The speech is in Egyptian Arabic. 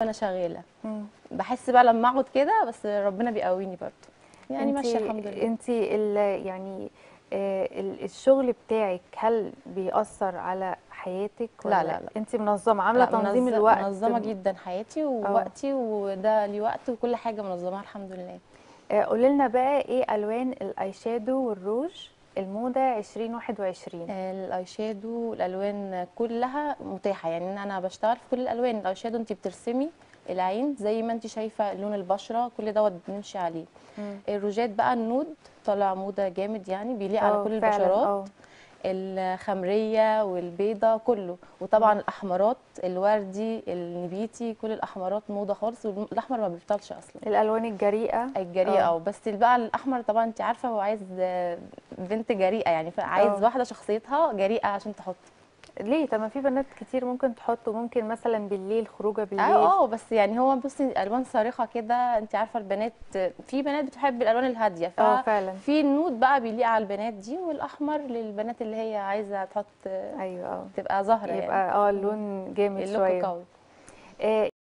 وانا شغاله مم. بحس بقى لما اقعد كده بس ربنا بيقويني برضه يعني انتي- ماشيه الحمد لله انت ال- يعني آه، ال- الشغل بتاعك هل بيأثر على حياتك لا، ولا لا، لا. انت منظمه عامله لا، تنظيم منظم- الوقت منظمه جدا حياتي ووقتي وده لي وقت وكل حاجه منظمها الحمد لله آه، قولي لنا بقى ايه الوان الاي شادو والروج الموضه 2021 الاي شادو والالوان كلها متاحه يعني انا بشتغل في كل الالوان الاي شادو انت بترسمي العين زي ما انت شايفه لون البشره كل دوت بنمشي عليه مم. الروجات بقى النود طالع موضه جامد يعني بيليق على اه، كل فعلا، البشرات اه. الخمريه والبيضه كله وطبعا الاحمرات الوردي النبيتي كل الاحمرات موضه خالص والاحمر ما بيبطلش اصلا الالوان الجريئه الجريئه اه. اه بس بقى الاحمر طبعا انت عارفه هو عايز آه، بنت جريئه يعني اه. عايز واحده شخصيتها جريئه عشان تحط ليه طب ما في بنات كتير ممكن تحط ممكن مثلا بالليل خروجه بالليل اه اه بس يعني هو بصي الوان صارخه كده انت عارفه البنات في بنات بتحب الالوان الهاديه اه فعلا في النود بقى بيليق على البنات دي والاحمر للبنات اللي هي عايزه تحط ايوه اه تبقى ظاهره يعني يبقى اه اللون جامد اللوك شويه قوي آه،